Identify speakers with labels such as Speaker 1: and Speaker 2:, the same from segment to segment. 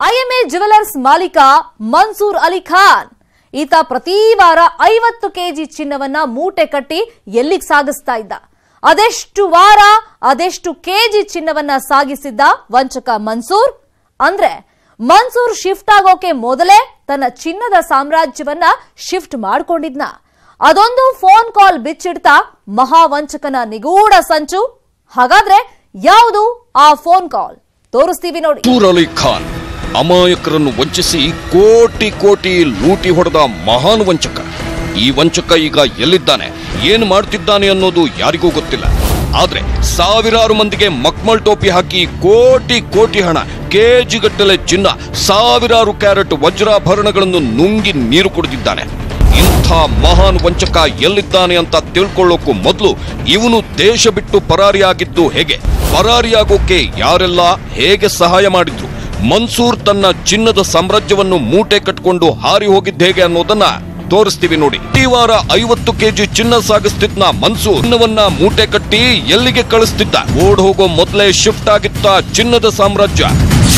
Speaker 1: IMA jewellers ಮಾಲೀಕ ಮನ್ಸೂರ್ ಅಲಿ ಖಾನ್ ಈತ ಪ್ರತಿ ವಾರ ಐವತ್ತು ಕೆಜಿ ಚಿನ್ನವನ್ನ ಮೂಟೆ ಕಟ್ಟಿ ಎಲ್ಲಿಗೆ ಸಾಗಿಸ್ತಾ ಇದ್ದ ಅದೆಷ್ಟು ವಾರ ಅದೆಷ್ಟು ಕೆಜಿ ಚಿನ್ನವನ್ನ ಸಾಗಿಸಿದ್ದ ವಂಚಕ ಮನ್ಸೂರ್ ಅಂದ್ರೆ ಮನ್ಸೂರ್ ಶಿಫ್ಟ್ ಆಗೋಕೆ ಮೊದಲೇ ತನ್ನ ಚಿನ್ನದ ಸಾಮ್ರಾಜ್ಯವನ್ನ ಶಿಫ್ಟ್ ಮಾಡ್ಕೊಂಡಿದ್ನ ಅದೊಂದು ಫೋನ್ ಕಾಲ್ ಬಿಚ್ಚಿಡ್ತಾ ಮಹಾವಂಚಕನ ನಿಗೂಢ ಸಂಚು ಹಾಗಾದ್ರೆ ಯಾವುದು ಆ ಫೋನ್ ಕಾಲ್ ತೋರಿಸ್ತೀವಿ ನೋಡಿ
Speaker 2: ಮನ್ಸೂರ್ ಅಲಿ ಖಾನ್ ಅಮಾಯಕರನ್ನು ವಂಚಿಸಿ ಕೋಟಿ ಕೋಟಿ ಲೂಟಿ ಹೊಡೆದ ಮಹಾನ್ ವಂಚಕ ಈ ವಂಚಕ ಈಗ ಎಲ್ಲಿದ್ದಾನೆ ಏನು ಮಾಡ್ತಿದ್ದಾನೆ ಅನ್ನೋದು ಯಾರಿಗೂ ಗೊತ್ತಿಲ್ಲ ಆದ್ರೆ ಸಾವಿರಾರು ಮಂದಿಗೆ ಮಕ್ಮಲ್ ಟೋಪಿ ಹಾಕಿ ಕೋಟಿ ಕೋಟಿ ಹಣ ಕೆಜಿಗಟ್ಟಲೆ ಚಿನ್ನ ಸಾವಿರಾರು ಕ್ಯಾರೆಟ್ ವಜ್ರಾಭರಣಗಳನ್ನು ನುಂಗಿ ನೀರು ಕುಡಿದಿದ್ದಾನೆ ಇಂಥ ಮಹಾನ್ ವಂಚಕ ಎಲ್ಲಿದ್ದಾನೆ ಅಂತ ತಿಳ್ಕೊಳ್ಳೋಕ್ಕೂ ಮೊದಲು ಇವನು ದೇಶ ಬಿಟ್ಟು ಪರಾರಿಯಾಗಿದ್ದು ಹೇಗೆ ಪರಾರಿಯಾಗೋಕೆ ಯಾರೆಲ್ಲ ಹೇಗೆ ಸಹಾಯ ಮಾಡಿದ್ರು ಮನ್ಸೂರ್ ತನ್ನ ಚಿನ್ನದ ಸಾಮ್ರಾಜ್ಯವನ್ನು ಮೂಟೆ ಕಟ್ಕೊಂಡು ಹಾರಿ ಹೋಗಿದ್ದು ಹೇಗೆ ಅನ್ನೋದನ್ನ ತೋರಿಸ್ತೀವಿ ನೋಡಿ ಈ ವಾರ ಐವತ್ತು ಕೆಜಿ ಚಿನ್ನ ಸಾಗಿಸ್ತಿದ್ನ ಮನ್ಸೂರ್ ಚಿನ್ನವನ್ನ ಮೂಟೆ ಕಟ್ಟಿ ಎಲ್ಲಿಗೆ ಕಳಿಸ್ತಿದ್ದ ಓಡ್ ಹೋಗೋ ಮೊದಲೇ ಶಿಫ್ಟ್ ಆಗಿತ್ತ ಚಿನ್ನದ ಸಾಮ್ರಾಜ್ಯ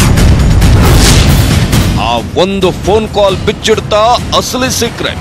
Speaker 2: ಆ ಒಂದು ಫೋನ್ ಕಾಲ್ ಬಿಚ್ಚಿಡ್ತಾ ಅಸಲಿ ಸೀಕ್ರೆಟ್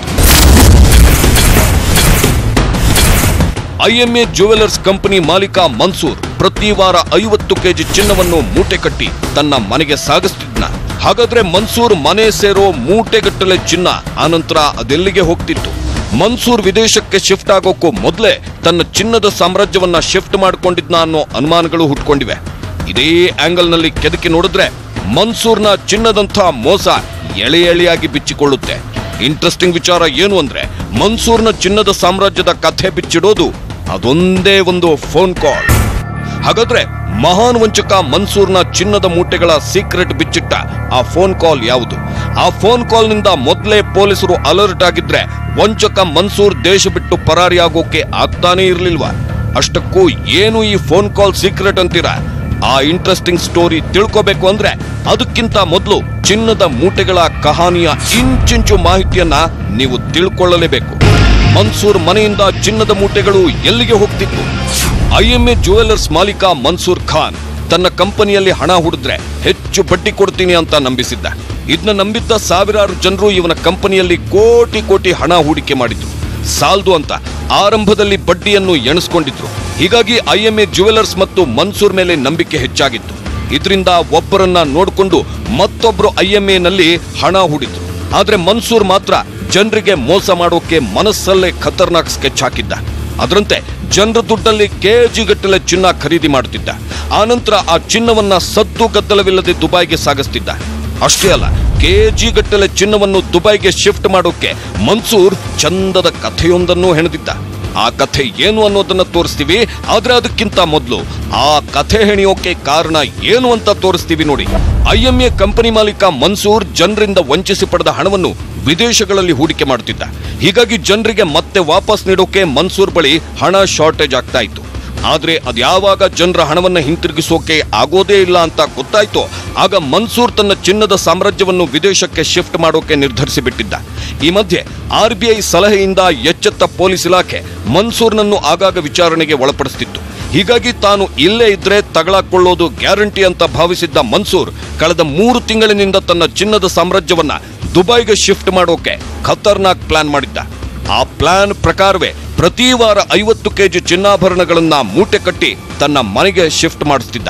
Speaker 2: ಐಎಂಎ ಜ್ಯುವೆಲರ್ಸ್ ಕಂಪನಿ ಮಾಲೀಕ ಮನ್ಸೂರ್ ಪ್ರತಿ ವಾರ ಐವತ್ತು ಕೆಜಿ ಚಿನ್ನವನ್ನು ಮೂಟೆ ಕಟ್ಟಿ ತನ್ನ ಮನೆಗೆ ಸಾಗಿಸ್ತಿದ್ನ ಹಾಗಾದ್ರೆ ಮನ್ಸೂರ್ ಮನೆ ಸೇರೋ ಮೂಟೆಗಟ್ಟಲೆ ಚಿನ್ನ ಆನಂತರ ಅದೆಲ್ಲಿಗೆ ಹೋಗ್ತಿತ್ತು ಮನ್ಸೂರ್ ವಿದೇಶಕ್ಕೆ ಶಿಫ್ಟ್ ಆಗೋಕ್ಕೂ ಮೊದಲೇ ತನ್ನ ಚಿನ್ನದ ಸಾಮ್ರಾಜ್ಯವನ್ನ ಶಿಫ್ಟ್ ಮಾಡ್ಕೊಂಡಿದ್ನ ಅನ್ನೋ ಅನುಮಾನಗಳು ಹುಟ್ಕೊಂಡಿವೆ ಇದೇ ಆಂಗಲ್ನಲ್ಲಿ ಕೆದಕಿ ನೋಡಿದ್ರೆ ಮನ್ಸೂರ್ನ ಚಿನ್ನದಂಥ ಮೋಸ ಎಳೆ ಎಳೆಯಾಗಿ ಬಿಚ್ಚಿಕೊಳ್ಳುತ್ತೆ ಇಂಟ್ರೆಸ್ಟಿಂಗ್ ವಿಚಾರ ಏನು ಅಂದ್ರೆ ಮನ್ಸೂರ್ನ ಚಿನ್ನದ ಸಾಮ್ರಾಜ್ಯದ ಕಥೆ ಬಿಚ್ಚಿಡೋದು ಅದೊಂದೇ ಒಂದು ಫೋನ್ ಕಾಲ್ ಹಾಗಾದ್ರೆ ಮಹಾನ್ ವಂಚಕ ಮನ್ಸೂರ್ನ ಚಿನ್ನದ ಮೂಟೆಗಳ ಸೀಕ್ರೆಟ್ ಬಿಚ್ಚಿಟ್ಟ ಆ ಫೋನ್ ಕಾಲ್ ಯಾವುದು ಆ ಫೋನ್ ಕಾಲ್ನಿಂದ ಮೊದಲೇ ಪೊಲೀಸರು ಅಲರ್ಟ್ ಆಗಿದ್ರೆ ವಂಚಕ ಮನ್ಸೂರ್ ದೇಶ ಬಿಟ್ಟು ಪರಾರಿಯಾಗೋಕೆ ಆಗ್ತಾನೇ ಇರ್ಲಿಲ್ವಾ ಅಷ್ಟಕ್ಕೂ ಏನು ಈ ಫೋನ್ ಕಾಲ್ ಸೀಕ್ರೆಟ್ ಅಂತೀರಾ ಆ ಇಂಟ್ರೆಸ್ಟಿಂಗ್ ಸ್ಟೋರಿ ತಿಳ್ಕೋಬೇಕು ಅಂದ್ರೆ ಅದಕ್ಕಿಂತ ಮೊದಲು ಚಿನ್ನದ ಮೂಟೆಗಳ ಕಹಾನಿಯ ಇಂಚಿಂಚು ಮಾಹಿತಿಯನ್ನ ನೀವು ತಿಳ್ಕೊಳ್ಳಲೇಬೇಕು ಮನ್ಸೂರ್ ಮನೆಯಿಂದ ಚಿನ್ನದ ಮೂಟೆಗಳು ಎಲ್ಲಿಗೆ ಹೋಗ್ತಿತ್ತು ಐಎಂಎ ಜ್ಯುವೆಲರ್ಸ್ ಮಾಲೀಕ ಮನ್ಸೂರ್ ಖಾನ್ ತನ್ನ ಕಂಪನಿಯಲ್ಲಿ ಹಣ ಹುಡಿದ್ರೆ ಹೆಚ್ಚು ಬಡ್ಡಿ ಕೊಡ್ತೀನಿ ಅಂತ ನಂಬಿಸಿದ್ದ ಇದನ್ನ ನಂಬಿದ್ದ ಸಾವಿರಾರು ಜನರು ಇವನ ಕಂಪನಿಯಲ್ಲಿ ಕೋಟಿ ಕೋಟಿ ಹಣ ಹೂಡಿಕೆ ಮಾಡಿದ್ರು ಸಾಲ್ದು ಅಂತ ಆರಂಭದಲ್ಲಿ ಬಡ್ಡಿಯನ್ನು ಎಣಿಸ್ಕೊಂಡಿದ್ರು ಹೀಗಾಗಿ ಐಎಂಎ ಜ್ಯುವೆಲರ್ಸ್ ಮತ್ತು ಮನ್ಸೂರ್ ಮೇಲೆ ನಂಬಿಕೆ ಹೆಚ್ಚಾಗಿತ್ತು ಇದರಿಂದ ಒಬ್ಬರನ್ನ ನೋಡಿಕೊಂಡು ಮತ್ತೊಬ್ರು ಐಎಂಎನಲ್ಲಿ ಹಣ ಹೂಡಿದ್ರು ಆದ್ರೆ ಮನ್ಸೂರ್ ಮಾತ್ರ ಜನರಿಗೆ ಮೋಸ ಮಾಡೋಕೆ ಮನಸ್ಸಲ್ಲೇ ಖತರ್ನಾಕ್ ಸ್ಕೆಚ್ ಹಾಕಿದ್ದ ಅದರಂತೆ ಜನರ ದುಡ್ಡಲ್ಲಿ ಕೆಜಿ ಗಟ್ಟಲೆ ಚಿನ್ನ ಖರೀದಿ ಮಾಡುತ್ತಿದ್ದ ಆನಂತರ ಆ ಚಿನ್ನವನ್ನ ಸದ್ದು ಗದ್ದಲವಿಲ್ಲದೆ ದುಬೈಗೆ ಸಾಗಿಸ್ತಿದ್ದ ಅಷ್ಟೇ ಅಲ್ಲ ಕೆಜಿ ಗಟ್ಟಲೆ ಚಿನ್ನವನ್ನು ದುಬೈಗೆ ಶಿಫ್ಟ್ ಮಾಡೋಕೆ ಮನ್ಸೂರ್ ಚಂದದ ಕಥೆಯೊಂದನ್ನು ಹೆಣೆದಿದ್ದ ಆ ಕಥೆ ಏನು ಅನ್ನೋದನ್ನ ತೋರಿಸ್ತೀವಿ ಆದ್ರೆ ಅದಕ್ಕಿಂತ ಮೊದಲು ಆ ಕಥೆ ಹೆಣೆಯೋಕೆ ಕಾರಣ ಏನು ಅಂತ ತೋರಿಸ್ತೀವಿ ನೋಡಿ ಐಎಂಎ ಕಂಪನಿ ಮಾಲೀಕ ಮನ್ಸೂರ್ ಜನರಿಂದ ವಂಚಿಸಿ ಪಡೆದ ಹಣವನ್ನು ವಿದೇಶಗಳಲ್ಲಿ ಹೂಡಿಕೆ ಮಾಡುತ್ತಿದ್ದ ಹೀಗಾಗಿ ಜನರಿಗೆ ಮತ್ತೆ ವಾಪಸ್ ನೀಡೋಕೆ ಮನ್ಸೂರ್ ಬಳಿ ಹಣ ಶಾರ್ಟೇಜ್ ಆಗ್ತಾ ಇತ್ತು ಆದ್ರೆ ಅದ್ಯಾವಾಗ ಜನರ ಹಣವನ್ನ ಹಿಂತಿರುಗಿಸೋಕೆ ಆಗೋದೇ ಇಲ್ಲ ಅಂತ ಗೊತ್ತಾಯ್ತೋ ಆಗ ಮನ್ಸೂರ್ ತನ್ನ ಚಿನ್ನದ ಸಾಮ್ರಾಜ್ಯವನ್ನು ವಿದೇಶಕ್ಕೆ ಶಿಫ್ಟ್ ಮಾಡೋಕೆ ನಿರ್ಧರಿಸಿ ಬಿಟ್ಟಿದ್ದ ಈ ಮಧ್ಯೆ ಆರ್ಬಿಐ ಸಲಹೆಯಿಂದ ಎಚ್ಚೆತ್ತ ಪೊಲೀಸ್ ಇಲಾಖೆ ಮನ್ಸೂರ್ನನ್ನು ಆಗಾಗ ವಿಚಾರಣೆಗೆ ಒಳಪಡಿಸುತ್ತಿತ್ತು ಹೀಗಾಗಿ ತಾನು ಇಲ್ಲೇ ಇದ್ರೆ ತಗಳಾಕೊಳ್ಳೋದು ಗ್ಯಾರಂಟಿ ಅಂತ ಭಾವಿಸಿದ್ದ ಮನ್ಸೂರ್ ಕಳೆದ ಮೂರು ತಿಂಗಳಿನಿಂದ ತನ್ನ ಚಿನ್ನದ ಸಾಮ್ರಾಜ್ಯವನ್ನ ದುಬೈಗೆ ಶಿಫ್ಟ್ ಮಾಡೋಕೆ ಖತರ್ನಾಕ್ ಪ್ಲಾನ್ ಮಾಡಿದ್ದ ಆ ಪ್ಲಾನ್ ಪ್ರಕಾರವೇ ಪ್ರತಿ ವಾರ ಐವತ್ತು ಕೆಜಿ ಚಿನ್ನಾಭರಣಗಳನ್ನ ಮೂಟೆ ಕಟ್ಟಿ ತನ್ನ ಮನೆಗೆ ಶಿಫ್ಟ್ ಮಾಡಿಸ್ತಿದ್ದ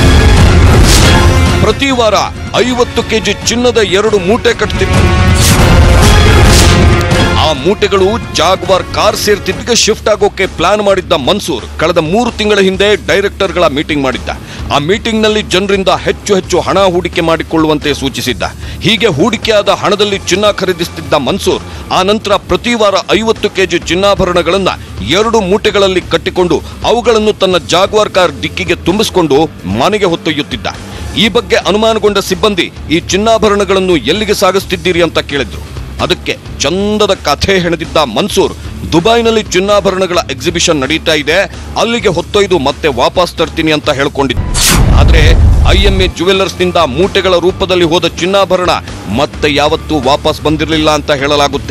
Speaker 2: ಪ್ರತಿ ವಾರ ಐವತ್ತು ಕೆಜಿ ಚಿನ್ನದ ಎರಡು ಮೂಟೆ ಕಟ್ತಿದ್ದ ಆ ಮೂಟೆಗಳು ಜಾಗ್ವಾರ್ ಕಾರ್ ಸೇರ್ತಿದ್ದ ಶಿಫ್ಟ್ ಆಗೋಕೆ ಪ್ಲಾನ್ ಮಾಡಿದ್ದ ಮನ್ಸೂರ್ ಕಳೆದ ಮೂರು ತಿಂಗಳ ಹಿಂದೆ ಡೈರೆಕ್ಟರ್ಗಳ ಮೀಟಿಂಗ್ ಮಾಡಿದ್ದ ಆ ಮೀಟಿಂಗ್ ನಲ್ಲಿ ಜನರಿಂದ ಹೆಚ್ಚು ಹೆಚ್ಚು ಹಣ ಹೂಡಿಕೆ ಮಾಡಿಕೊಳ್ಳುವಂತೆ ಸೂಚಿಸಿದ್ದ ಹೀಗೆ ಹೂಡಿಕೆಯಾದ ಹಣದಲ್ಲಿ ಚಿನ್ನ ಖರೀದಿಸುತ್ತಿದ್ದ ಮನ್ಸೂರ್ ಆ ನಂತರ ಪ್ರತಿ ವಾರ ಐವತ್ತು ಕೆಜಿ ಚಿನ್ನಾಭರಣಗಳನ್ನ ಎರಡು ಮೂಟೆಗಳಲ್ಲಿ ಕಟ್ಟಿಕೊಂಡು ಅವುಗಳನ್ನು ತನ್ನ ಜಾಗ್ವಾರ್ ಕಾರ್ ಡಿಕ್ಕಿಗೆ ತುಂಬಿಸಿಕೊಂಡು ಮನೆಗೆ ಹೊತ್ತೊಯ್ಯುತ್ತಿದ್ದ ಈ ಬಗ್ಗೆ ಅನುಮಾನಗೊಂಡ ಸಿಬ್ಬಂದಿ ಈ ಚಿನ್ನಾಭರಣಗಳನ್ನು ಎಲ್ಲಿಗೆ ಸಾಗಿಸ್ತಿದ್ದೀರಿ ಅಂತ ಕೇಳಿದ್ರು ಅದಕ್ಕೆ ಚಂದದ ಕಥೆ ಹೆಣೆದಿದ್ದ ಮನ್ಸೂರ್ ದುಬೈನಲ್ಲಿ ಚಿನ್ನಾಭರಣಗಳ ಎಕ್ಸಿಬಿಷನ್ ನಡೀತಾ ಇದೆ ಅಲ್ಲಿಗೆ ಹೊತ್ತೊಯ್ದು ಮತ್ತೆ ವಾಪಸ್ ತರ್ತೀನಿ ಅಂತ ಹೇಳ್ಕೊಂಡಿದ್ದ ಆದ್ರೆ ಐಎಂಎ ನಿಂದ ಮೂಟೆಗಳ ರೂಪದಲ್ಲಿ ಹೋದ ಚಿನ್ನಾಭರಣ ಮತ್ತೆ ಯಾವತ್ತೂ ವಾಪಸ್ ಬಂದಿರಲಿಲ್ಲ ಅಂತ ಹೇಳಲಾಗುತ್ತೆ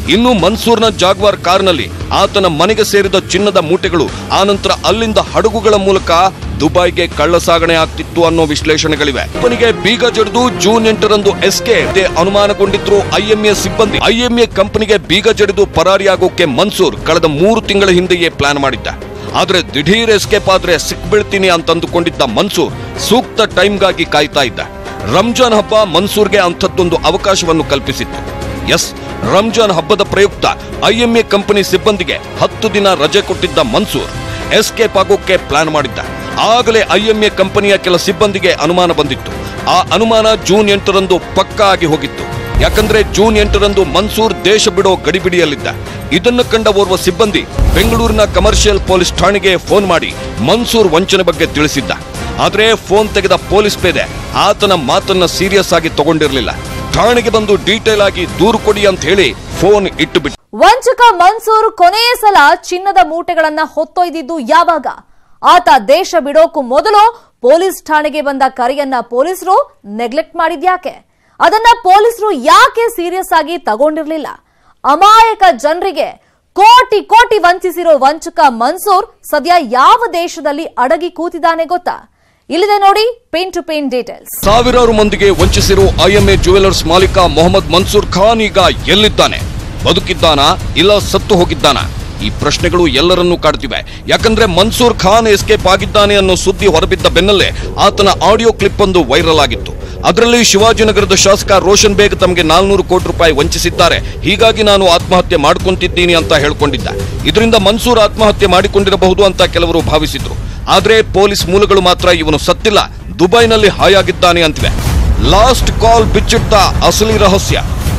Speaker 2: ಇನ್ನು ಮನ್ಸೂರ್ನ ಜಾಗ್ವಾರ್ ಕಾರ್ನಲ್ಲಿ ಆತನ ಮನೆಗೆ ಸೇರಿದ ಚಿನ್ನದ ಮೂಟೆಗಳು ಆನಂತರ ಅಲ್ಲಿಂದ ಹಡಗುಗಳ ಮೂಲಕ ದುಬೈಗೆ ಕಳ್ಳಸಾಗಣೆ ಆಗ್ತಿತ್ತು ಅನ್ನೋ ವಿಶ್ಲೇಷಣೆಗಳಿವೆ ಕಂಪನಿಗೆ ಬೀಗ ಜಡಿದು ಜೂನ್ ಎಂಟರಂದು ಎಸ್ಕೆ ಅನುಮಾನಗೊಂಡಿದ್ರು ಐಎಂಎ ಸಿಬ್ಬಂದಿ ಐಎಂಎ ಕಂಪನಿಗೆ ಬೀಗ ಜಡಿದು ಪರಾರಿಯಾಗೋಕೆ ಮನ್ಸೂರ್ ಕಳೆದ ಮೂರು ತಿಂಗಳ ಹಿಂದೆಯೇ ಪ್ಲಾನ್ ಮಾಡಿದ್ದ ಆದ್ರೆ ದಿಢೀರ್ ಎಸ್ಕೇಪ್ ಆದ್ರೆ ಸಿಕ್ಬೀಳ್ತೀನಿ ಅಂತ ಅಂದುಕೊಂಡಿದ್ದ ಮನ್ಸೂರ್ ಸೂಕ್ತ ಟೈಮ್ಗಾಗಿ ಕಾಯ್ತಾ ಇದ್ದ ರಂಜಾನ್ ಹಬ್ಬ ಮನ್ಸೂರ್ಗೆ ಅಂಥದ್ದೊಂದು ಅವಕಾಶವನ್ನು ಕಲ್ಪಿಸಿತ್ತು ಎಸ್ ರಂಜಾನ್ ಹಬ್ಬದ ಪ್ರಯುಕ್ತ ಐಎಂಎ ಕಂಪನಿ ಸಿಬ್ಬಂದಿಗೆ ಹತ್ತು ದಿನ ರಜೆ ಕೊಟ್ಟಿದ್ದ ಮನ್ಸೂರ್ ಎಸ್ಕೇಪ್ ಆಗೋಕೆ ಪ್ಲಾನ್ ಮಾಡಿದ್ದ ಆಗಲೇ ಐಎಂಎ ಕಂಪನಿಯ ಕೆಲ ಸಿಬ್ಬಂದಿಗೆ ಅನುಮಾನ ಬಂದಿತ್ತು ಆ ಅನುಮಾನ ಜೂನ್ ಎಂಟರಂದು ಪಕ್ಕಾ ಆಗಿ ಹೋಗಿತ್ತು ಯಾಕಂದ್ರೆ ಜೂನ್ ಎಂಟರಂದು ಮನ್ಸೂರ್ ದೇಶ ಬಿಡೋ ಗಡಿಬಿಡಿಯಲ್ಲಿದ್ದ ಇದನ್ನು ಕಂಡ ಓರ್ವ ಸಿಬ್ಬಂದಿ ಬೆಂಗಳೂರಿನ ಕಮರ್ಷಿಯಲ್ ಪೊಲೀಸ್ ಠಾಣೆಗೆ ಫೋನ್ ಮಾಡಿ ಮನ್ಸೂರ್ ವಂಚನೆ ಬಗ್ಗೆ ತಿಳಿಸಿದ್ದ ಆದ್ರೆ ಫೋನ್ ತೆಗೆದ ಪೊಲೀಸ್ ಪೇದೆ ಆತನ ಮಾತನ್ನ ಸೀರಿಯಸ್ ಆಗಿ ತಗೊಂಡಿರಲಿಲ್ಲ ಠಾಣೆಗೆ ಬಂದು ಡೀಟೇಲ್ ಆಗಿ ದೂರು ಕೊಡಿ ಅಂತ ಹೇಳಿ ಫೋನ್ ಇಟ್ಟು ಬಿಟ್ಟ
Speaker 1: ವಂಚಕ ಮನ್ಸೂರ್ ಕೊನೆಯ ಸಲ ಚಿನ್ನದ ಮೂಟೆಗಳನ್ನ ಹೊತ್ತೊಯ್ದಿದ್ದು ಯಾವಾಗ ಆತ ದೇಶ ಬಿಡೋಕು ಮೊದಲು ಪೊಲೀಸ್ ಠಾಣೆಗೆ ಬಂದ ಕರೆಯನ್ನ ಪೊಲೀಸರು ನೆಗ್ಲೆಕ್ಟ್ ಮಾಡಿದ್ಯಾಕೆ ಅದನ್ನ ಪೊಲೀಸರು ಯಾಕೆ ಸೀರಿಯಸ್ ಆಗಿ ತಗೊಂಡಿರ್ಲಿಲ್ಲ ಅಮಾಯಕ ಜನರಿಗೆ ಕೋಟಿ ಕೋಟಿ ವಂಚಿಸಿರೋ ವಂಚಕ ಮನ್ಸೂರ್ ಸದ್ಯ ಯಾವ ದೇಶದಲ್ಲಿ ಅಡಗಿ ಕೂತಿದ್ದಾನೆ ಗೊತ್ತಾ ಇಲ್ಲಿದೆ ನೋಡಿ ಪೇನ್ ಟು ಪೇನ್ ಡೀಟೇಲ್ಸ್
Speaker 2: ಸಾವಿರಾರು ಮಂದಿಗೆ ವಂಚಿಸಿರೋ ಐಎಂಎ ಜುವೆಲರ್ಸ್ ಮಾಲೀಕ ಮೊಹಮ್ಮದ್ ಮನ್ಸೂರ್ ಖಾನ್ ಈಗ ಎಲ್ಲಿದ್ದಾನೆ ಬದುಕಿದ್ದಾನಾ ಇಲ್ಲ ಸತ್ತು ಹೋಗಿದ್ದಾನಾ ಈ ಪ್ರಶ್ನೆಗಳು ಎಲ್ಲರನ್ನೂ ಕಾಡ್ತಿವೆ ಯಾಕಂದ್ರೆ ಮನ್ಸೂರ್ ಖಾನ್ ಎಸ್ಕೇಪ್ ಆಗಿದ್ದಾನೆ ಅನ್ನೋ ಸುದ್ದಿ ಹೊರಬಿದ್ದ ಬೆನ್ನಲ್ಲೇ ಆತನ ಆಡಿಯೋ ಕ್ಲಿಪ್ ಒಂದು ವೈರಲ್ ಆಗಿತ್ತು ಅದರಲ್ಲಿ ಶಿವಾಜಿನಗರದ ಶಾಸಕ ರೋಷನ್ ಬೇಗ್ ತಮಗೆ ನಾಲ್ನೂರು ಕೋಟಿ ರೂಪಾಯಿ ವಂಚಿಸಿದ್ದಾರೆ ಹೀಗಾಗಿ ನಾನು ಆತ್ಮಹತ್ಯೆ ಮಾಡ್ಕೊಂತಿದ್ದೀನಿ ಅಂತ ಹೇಳ್ಕೊಂಡಿದ್ದ ಇದರಿಂದ ಮನ್ಸೂರ್ ಆತ್ಮಹತ್ಯೆ ಮಾಡಿಕೊಂಡಿರಬಹುದು ಅಂತ ಕೆಲವರು ಭಾವಿಸಿದ್ರು ಆದ್ರೆ ಪೊಲೀಸ್ ಮೂಲಗಳು ಮಾತ್ರ ಇವನು ಸತ್ತಿಲ್ಲ ದುಬೈನಲ್ಲಿ ಹಾಯಾಗಿದ್ದಾನೆ ಅಂತಿವೆ ಲಾಸ್ಟ್ ಕಾಲ್ ಬಿಚ್ಚಿಟ್ಟ ಅಸಲಿ ರಹಸ್ಯ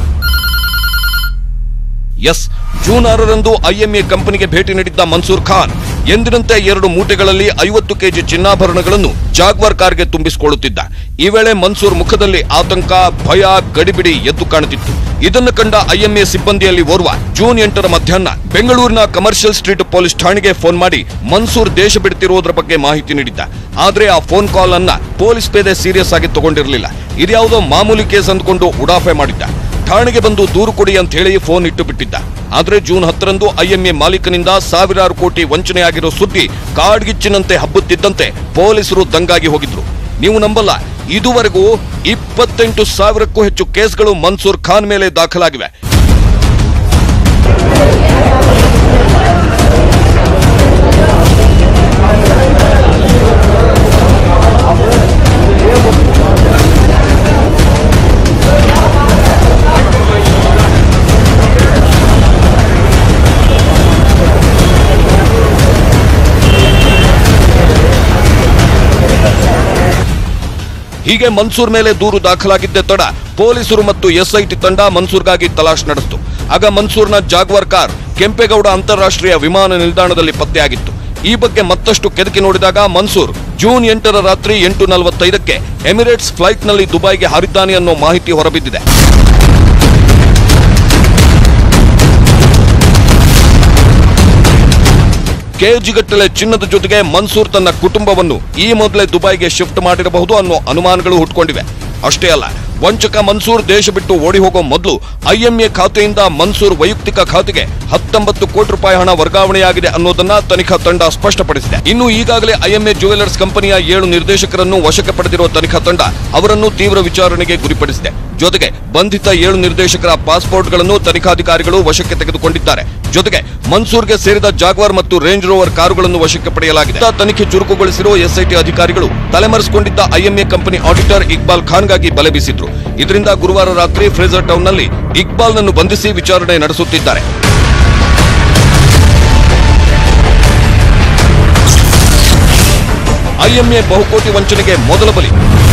Speaker 2: ಎಸ್ ಜೂನ್ ಆರರಂದು ಐಎಂಎ ಕಂಪನಿಗೆ ಭೇಟಿ ನೀಡಿದ್ದ ಮನ್ಸೂರ್ ಖಾನ್ ಎಂದಿನಂತೆ ಎರಡು ಮೂಟೆಗಳಲ್ಲಿ ಐವತ್ತು ಕೆಜಿ ಚಿನ್ನಾಭರಣಗಳನ್ನು ಜಾಗ್ವಾರ್ ಕಾರ್ಗೆ ತುಂಬಿಸಿಕೊಳ್ಳುತ್ತಿದ್ದ ಈ ವೇಳೆ ಮನ್ಸೂರ್ ಮುಖದಲ್ಲಿ ಆತಂಕ ಭಯ ಗಡಿಬಿಡಿ ಎದ್ದು ಕಾಣುತ್ತಿತ್ತು ಇದನ್ನು ಕಂಡ ಐಎಂಎ ಸಿಬ್ಬಂದಿಯಲ್ಲಿ ಓರ್ವ ಜೂನ್ ಎಂಟರ ಮಧ್ಯಾಹ್ನ ಬೆಂಗಳೂರಿನ ಕಮರ್ಷಿಯಲ್ ಸ್ಟ್ರೀಟ್ ಪೊಲೀಸ್ ಠಾಣೆಗೆ ಫೋನ್ ಮಾಡಿ ಮನ್ಸೂರ್ ದೇಶ ಬಿಡುತ್ತಿರುವುದರ ಬಗ್ಗೆ ಮಾಹಿತಿ ನೀಡಿದ್ದ ಆದ್ರೆ ಆ ಫೋನ್ ಕಾಲ್ ಅನ್ನ ಪೊಲೀಸ್ ಪೇದೆ ಸೀರಿಯಸ್ ಆಗಿ ತಗೊಂಡಿರಲಿಲ್ಲ ಇದ್ಯಾವುದೋ ಮಾಮೂಲಿ ಕೇಸ್ ಅಂದ್ಕೊಂಡು ಉಡಾಫೆ ಮಾಡಿದ್ದ ಠಾಣೆಗೆ ಬಂದು ದೂರು ಕೊಡಿ ಅಂತ ಹೇಳಿ ಫೋನ್ ಇಟ್ಟು ಬಿಟ್ಟಿದ್ದ ಆದ್ರೆ ಜೂನ್ ಹತ್ತರಂದು ಐಎಂಎ ಮಾಲೀಕನಿಂದ ಸಾವಿರಾರು ಕೋಟಿ ವಂಚನೆಯಾಗಿರೋ ಸುದ್ದಿ ಕಾಡ್ಗಿಚ್ಚಿನಂತೆ ಹಬ್ಬುತ್ತಿದ್ದಂತೆ ಪೊಲೀಸರು ದಂಗಾಗಿ ಹೋಗಿದ್ರು ನೀವು ನಂಬಲ್ಲ ಇದುವರೆಗೂ ಇಪ್ಪತ್ತೆಂಟು ಸಾವಿರಕ್ಕೂ ಹೆಚ್ಚು ಕೇಸ್ಗಳು ಮನ್ಸೂರ್ ಖಾನ್ ಮೇಲೆ ದಾಖಲಾಗಿವೆ ಹೀಗೆ ಮನ್ಸೂರ್ ಮೇಲೆ ದೂರು ದಾಖಲಾಗಿದ್ದೆ ತಡ ಪೊಲೀಸರು ಮತ್ತು ಎಸ್ಐಟಿ ತಂಡ ಮನ್ಸೂರ್ಗಾಗಿ ತಲಾಶ್ ನಡೆಸಿತು ಆಗ ಮನ್ಸೂರ್ನ ಜಾಗ್ವಾರ್ ಕಾರ್ ಕೆಂಪೇಗೌಡ ಅಂತಾರಾಷ್ಟ್ರೀಯ ವಿಮಾನ ನಿಲ್ದಾಣದಲ್ಲಿ ಪತ್ತೆಯಾಗಿತ್ತು ಈ ಬಗ್ಗೆ ಮತ್ತಷ್ಟು ಕೆದಕಿ ನೋಡಿದಾಗ ಮನ್ಸೂರ್ ಜೂನ್ ಎಂಟರ ರಾತ್ರಿ ಎಂಟು ನಲವತ್ತೈದಕ್ಕೆ ಎಮಿರೇಟ್ಸ್ ಫ್ಲೈಟ್ನಲ್ಲಿ ದುಬೈಗೆ ಹಾರಿದ್ದಾನೆ ಅನ್ನೋ ಮಾಹಿತಿ ಹೊರಬಿದ್ದಿದೆ ಕೆಜಿಗಟ್ಟಲೆ ಚಿನ್ನದ ಜೊತೆಗೆ ಮನ್ಸೂರ್ ತನ್ನ ಕುಟುಂಬವನ್ನು ಈ ಮೊದಲೇ ದುಬೈಗೆ ಶಿಫ್ಟ್ ಮಾಡಿರಬಹುದು ಅನ್ನೋ ಅನುಮಾನಗಳು ಹುಟ್ಕೊಂಡಿವೆ ಅಷ್ಟೇ ಅಲ್ಲ ವಂಚಕ ಮನ್ಸೂರ್ ದೇಶ ಬಿಟ್ಟು ಓಡಿ ಹೋಗೋ ಮೊದಲು ಐಎಂಎ ಖಾತೆಯಿಂದ ಮನ್ಸೂರ್ ವೈಯಕ್ತಿಕ ಖಾತೆಗೆ ಹತ್ತೊಂಬತ್ತು ಕೋಟಿ ರೂಪಾಯಿ ಹಣ ವರ್ಗಾವಣೆಯಾಗಿದೆ ಅನ್ನೋದನ್ನ ತನಿಖಾ ತಂಡ ಸ್ಪಷ್ಟಪಡಿಸಿದೆ ಇನ್ನು ಈಗಾಗಲೇ ಐಎಂಎ ಜುವೆಲರ್ಸ್ ಕಂಪನಿಯ ಏಳು ನಿರ್ದೇಶಕರನ್ನು ವಶಕ್ಕೆ ಪಡೆದಿರುವ ತನಿಖಾ ತಂಡ ಅವರನ್ನು ತೀವ್ರ ವಿಚಾರಣೆಗೆ ಗುರಿಪಡಿಸಿದೆ ಜೊತೆಗೆ ಬಂಧಿತ ಏಳು ನಿರ್ದೇಶಕರ ಪಾಸ್ಪೋರ್ಟ್ಗಳನ್ನು ತನಿಖಾಧಿಕಾರಿಗಳು ವಶಕ್ಕೆ ತೆಗೆದುಕೊಂಡಿದ್ದಾರೆ ಜೊತೆಗೆ ಮನ್ಸೂರ್ಗೆ ಸೇರಿದ ಜಾಗ್ವಾರ್ ಮತ್ತು ರೇಂಜ್ ರೋವರ್ ಕಾರುಗಳನ್ನು ವಶಕ್ಕೆ ಪಡೆಯಲಾಗಿದೆ ಇಂಥ ತನಿಖೆ ಚುರುಕುಗೊಳಿಸಿರುವ ಎಸ್ಐಟಿ ಅಧಿಕಾರಿಗಳು ತಲೆಮರೆಸಿಕೊಂಡಿದ್ದ ಐಎಂಎ ಕಂಪನಿ ಆಡಿಟರ್ ಇಕ್ಬಾಲ್ ಖಾನ್ಗಾಗಿ ಬಲೆ ಬೀಸಿದ್ರು ಇದರಿಂದ ಗುರುವಾರ ರಾತ್ರಿ ಫ್ರೇಜರ್ ಟೌನ್ನಲ್ಲಿ ಇಕ್ಬಾಲ್ನನ್ನು ಬಂಧಿಸಿ ವಿಚಾರಣೆ ನಡೆಸುತ್ತಿದ್ದಾರೆ ಐಎಂಎ ಬಹುಕೋಟಿ ವಂಚನೆಗೆ ಮೊದಲ ಬಲಿ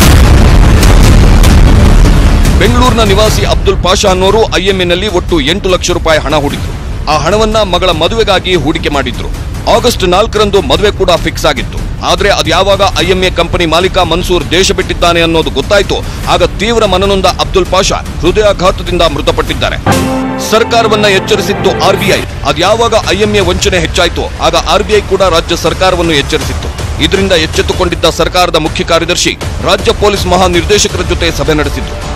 Speaker 2: ಬೆಂಗಳೂರಿನ ನಿವಾಸಿ ಅಬ್ದುಲ್ ಪಾಷಾ ಅನ್ನೋರು ಐಎಂಎನಲ್ಲಿ ಒಟ್ಟು ಎಂಟು ಲಕ್ಷ ರೂಪಾಯಿ ಹಣ ಹೂಡಿದ್ರು ಆ ಹಣವನ್ನ ಮಗಳ ಮದುವೆಗಾಗಿ ಹೂಡಿಕೆ ಮಾಡಿದ್ರು ಆಗಸ್ಟ್ ನಾಲ್ಕರಂದು ಮದುವೆ ಕೂಡ ಫಿಕ್ಸ್ ಆಗಿತ್ತು ಆದ್ರೆ ಅದ್ಯಾವಾಗ ಐಎಂಎ ಕಂಪನಿ ಮಾಲೀಕ ಮನ್ಸೂರ್ ದೇಶ ಬಿಟ್ಟಿದ್ದಾನೆ ಅನ್ನೋದು ಗೊತ್ತಾಯ್ತು ಆಗ ತೀವ್ರ ಮನನೊಂದ ಅಬ್ದುಲ್ ಪಾಷಾ ಹೃದಯಾಘಾತದಿಂದ ಮೃತಪಟ್ಟಿದ್ದಾರೆ ಸರ್ಕಾರವನ್ನ ಎಚ್ಚರಿಸಿತ್ತು ಆರ್ಬಿಐ ಅದ್ಯಾವಾಗ ಐಎಂಎ ವಂಚನೆ ಹೆಚ್ಚಾಯ್ತು ಆಗ ಆರ್ಬಿಐ ಕೂಡ ರಾಜ್ಯ ಸರ್ಕಾರವನ್ನು ಎಚ್ಚರಿಸಿತ್ತು ಇದರಿಂದ ಎಚ್ಚೆತ್ತುಕೊಂಡಿದ್ದ ಸರ್ಕಾರದ ಮುಖ್ಯ ಕಾರ್ಯದರ್ಶಿ ರಾಜ್ಯ ಪೊಲೀಸ್ ಮಹಾನಿರ್ದೇಶಕರ ಜೊತೆ ಸಭೆ ನಡೆಸಿದ್ರು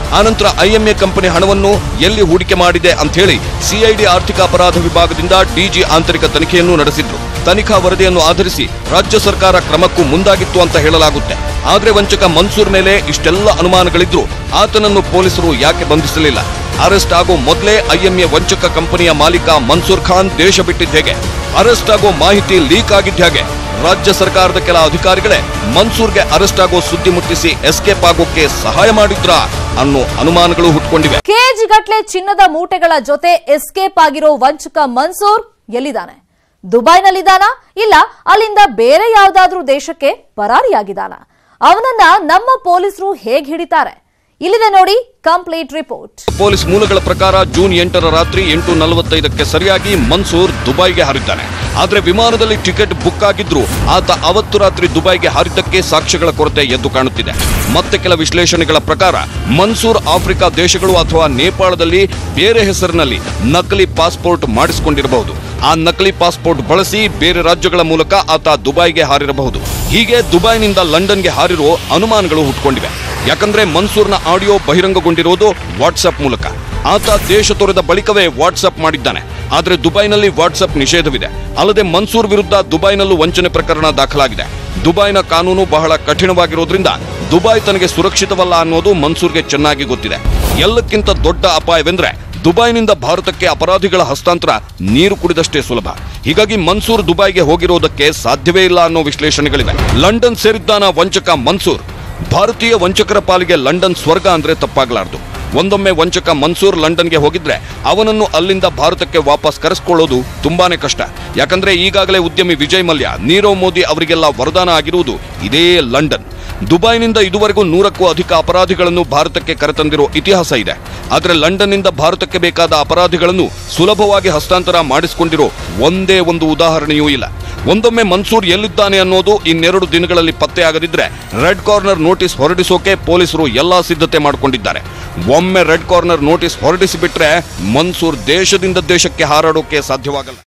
Speaker 2: ಆನಂತರ ಐಎಂಎ ಕಂಪನಿ ಹಣವನ್ನು ಎಲ್ಲಿ ಹೂಡಿಕೆ ಮಾಡಿದೆ ಅಂತ ಹೇಳಿ ಸಿಐಡಿ ಆರ್ಥಿಕ ಅಪರಾಧ ವಿಭಾಗದಿಂದ ಡಿಜಿ ಆಂತರಿಕ ತನಿಖೆಯನ್ನು ನಡೆಸಿದ್ರು ತನಿಖಾ ವರದಿಯನ್ನು ಆಧರಿಸಿ ರಾಜ್ಯ ಸರ್ಕಾರ ಕ್ರಮಕ್ಕೂ ಮುಂದಾಗಿತ್ತು ಅಂತ ಹೇಳಲಾಗುತ್ತೆ ಆದ್ರೆ ವಂಚಕ ಮನ್ಸೂರ್ ಮೇಲೆ ಇಷ್ಟೆಲ್ಲ ಅನುಮಾನಗಳಿದ್ರು ಆತನನ್ನು ಪೊಲೀಸರು ಯಾಕೆ ಬಂಧಿಸಲಿಲ್ಲ ಅರೆಸ್ಟ್ ಆಗೋ ಮೊದಲೇ ಐಎಂಎ ವಂಚಕ ಕಂಪನಿಯ ಮಾಲೀಕ ಮನ್ಸೂರ್ ಖಾನ್ ದೇಶ ಬಿಟ್ಟಿದ್ದ ಹೇಗೆ ಅರೆಸ್ಟ್ ಆಗೋ ಮಾಹಿತಿ ಲೀಕ್ ಆಗಿದ್ದ ಹೇಗೆ ರಾಜ್ಯ ಸರ್ಕಾರದ ಕೆಲ ಅಧಿಕಾರಿಗಳೇ ಮನ್ಸೂರ್ಗೆ ಅರೆಸ್ಟ್ ಆಗೋ ಸುದ್ದಿ ಮುಟ್ಟಿಸಿ ಎಸ್ಕೇಪ್ ಆಗೋಕೆ ಸಹಾಯ ಮಾಡಿದ್ರಾ ಅನ್ನೋ ಅನುಮಾನಗಳು ಹುಟ್ಕೊಂಡಿವೆ
Speaker 1: ಕೆಜಿ ಗಟ್ಲೆ ಚಿನ್ನದ ಮೂಟೆಗಳ ಜೊತೆ ಎಸ್ಕೇಪ್ ಆಗಿರೋ ವಂಚಕ ಮನ್ಸೂರ್ ಎಲ್ಲಿದ್ದಾನೆ ದುಬೈನಲ್ಲಿದ್ದಾನಾ ಇಲ್ಲ ಅಲ್ಲಿಂದ ಬೇರೆ ಯಾವ್ದಾದ್ರೂ ದೇಶಕ್ಕೆ ಪರಾರಿಯಾಗಿದ್ದಾನ ಅವನನ್ನ ನಮ್ಮ ಪೊಲೀಸರು ಹೇಗ್ ಹಿಡಿತಾರೆ ಇಲ್ಲಿದೆ ನೋಡಿ ಕಂಪ್ಲೀಟ್ ರಿಪೋರ್ಟ್
Speaker 2: ಪೊಲೀಸ್ ಮೂಲಗಳ ಪ್ರಕಾರ ಜೂನ್ ಎಂಟರ ರಾತ್ರಿ ಎಂಟು ನಲವತ್ತೈದಕ್ಕೆ ಸರಿಯಾಗಿ ಮನ್ಸೂರ್ ದುಬೈಗೆ ಹಾರಿದ್ದಾನೆ ಆದ್ರೆ ವಿಮಾನದಲ್ಲಿ ಟಿಕೆಟ್ ಬುಕ್ ಆಗಿದ್ರು ಆತ ಅವತ್ತು ರಾತ್ರಿ ದುಬೈಗೆ ಹಾರಿದ್ದಕ್ಕೆ ಸಾಕ್ಷ್ಯಗಳ ಕೊರತೆ ಎದ್ದು ಕಾಣುತ್ತಿದೆ ಮತ್ತೆ ಕೆಲ ವಿಶ್ಲೇಷಣೆಗಳ ಪ್ರಕಾರ ಮನ್ಸೂರ್ ಆಫ್ರಿಕಾ ದೇಶಗಳು ಅಥವಾ ನೇಪಾಳದಲ್ಲಿ ಬೇರೆ ಹೆಸರಿನಲ್ಲಿ ನಕಲಿ ಪಾಸ್ಪೋರ್ಟ್ ಮಾಡಿಸಿಕೊಂಡಿರಬಹುದು ಆ ನಕಲಿ ಪಾಸ್ಪೋರ್ಟ್ ಬಳಸಿ ಬೇರೆ ರಾಜ್ಯಗಳ ಮೂಲಕ ಆತ ದುಬೈಗೆ ಹಾರಿರಬಹುದು ಹೀಗೆ ದುಬೈನಿಂದ ಲಂಡನ್ಗೆ ಹಾರಿರೋ ಅನುಮಾನಗಳು ಹುಟ್ಕೊಂಡಿವೆ ಯಾಕಂದ್ರೆ ಮನ್ಸೂರ್ನ ಆಡಿಯೋ ಬಹಿರಂಗಗೊಂಡಿರೋದು ವಾಟ್ಸ್ಆಪ್ ಮೂಲಕ ಆತ ದೇಶ ತೊರೆದ ಬಳಿಕವೇ ವಾಟ್ಸ್ಆಪ್ ಮಾಡಿದ್ದಾನೆ ಆದ್ರೆ ದುಬೈನಲ್ಲಿ ವಾಟ್ಸ್ಆಪ್ ನಿಷೇಧವಿದೆ ಅಲ್ಲದೆ ಮನ್ಸೂರ್ ವಿರುದ್ಧ ದುಬೈನಲ್ಲೂ ವಂಚನೆ ಪ್ರಕರಣ ದಾಖಲಾಗಿದೆ ದುಬೈನ ಕಾನೂನು ಬಹಳ ಕಠಿಣವಾಗಿರೋದ್ರಿಂದ ದುಬೈ ತನಗೆ ಸುರಕ್ಷಿತವಲ್ಲ ಅನ್ನೋದು ಮನ್ಸೂರ್ಗೆ ಚೆನ್ನಾಗಿ ಗೊತ್ತಿದೆ ಎಲ್ಲಕ್ಕಿಂತ ದೊಡ್ಡ ಅಪಾಯವೆಂದ್ರೆ ದುಬೈನಿಂದ ಭಾರತಕ್ಕೆ ಅಪರಾಧಿಗಳ ಹಸ್ತಾಂತರ ನೀರು ಕುಡಿದಷ್ಟೇ ಸುಲಭ ಹೀಗಾಗಿ ಮನ್ಸೂರ್ ದುಬೈಗೆ ಹೋಗಿರೋದಕ್ಕೆ ಸಾಧ್ಯವೇ ಇಲ್ಲ ಅನ್ನೋ ವಿಶ್ಲೇಷಣೆಗಳಿವೆ ಲಂಡನ್ ಸೇರಿದ್ದಾನ ವಂಚಕ ಮನ್ಸೂರ್ ಭಾರತೀಯ ವಂಚಕರ ಪಾಲಿಗೆ ಲಂಡನ್ ಸ್ವರ್ಗ ಅಂದ್ರೆ ತಪ್ಪಾಗಲಾರದು ಒಂದೊಮ್ಮೆ ವಂಚಕ ಮನ್ಸೂರ್ ಲಂಡನ್ಗೆ ಹೋಗಿದ್ರೆ ಅವನನ್ನು ಅಲ್ಲಿಂದ ಭಾರತಕ್ಕೆ ವಾಪಸ್ ಕರೆಸ್ಕೊಳ್ಳೋದು ತುಂಬಾನೇ ಕಷ್ಟ ಯಾಕಂದ್ರೆ ಈಗಾಗಲೇ ಉದ್ಯಮಿ ವಿಜಯ್ ಮಲ್ಯ ನೀರವ್ ಮೋದಿ ಅವರಿಗೆಲ್ಲ ವರದಾನ ಆಗಿರುವುದು ಇದೇ ಲಂಡನ್ ದುಬೈನಿಂದ ಇದುವರೆಗೂ ನೂರಕ್ಕೂ ಅಧಿಕ ಅಪರಾಧಿಗಳನ್ನು ಭಾರತಕ್ಕೆ ಕರೆತಂದಿರೋ ಇತಿಹಾಸ ಇದೆ ಆದರೆ ಲಂಡನ್ನಿಂದ ಭಾರತಕ್ಕೆ ಬೇಕಾದ ಅಪರಾಧಿಗಳನ್ನು ಸುಲಭವಾಗಿ ಹಸ್ತಾಂತರ ಮಾಡಿಸಿಕೊಂಡಿರೋ ಒಂದೇ ಒಂದು ಉದಾಹರಣೆಯೂ ಇಲ್ಲ ಒಂದೊಮ್ಮೆ ಮನ್ಸೂರ್ ಎಲ್ಲಿದ್ದಾನೆ ಅನ್ನೋದು ಇನ್ನೆರಡು ದಿನಗಳಲ್ಲಿ ಪತ್ತೆಯಾಗದಿದ್ರೆ ರೆಡ್ ಕಾರ್ನರ್ ನೋಟಿಸ್ ಹೊರಡಿಸೋಕೆ ಪೊಲೀಸರು ಎಲ್ಲಾ ಸಿದ್ಧತೆ ಮಾಡಿಕೊಂಡಿದ್ದಾರೆ ಒಮ್ಮೆ ರೆಡ್ ಕಾರ್ನರ್ ನೋಟಿಸ್ ಹೊರಡಿಸಿಬಿಟ್ರೆ ಮನ್ಸೂರ್ ದೇಶದಿಂದ ದೇಶಕ್ಕೆ ಹಾರಾಡೋಕೆ ಸಾಧ್ಯವಾಗಲ್ಲ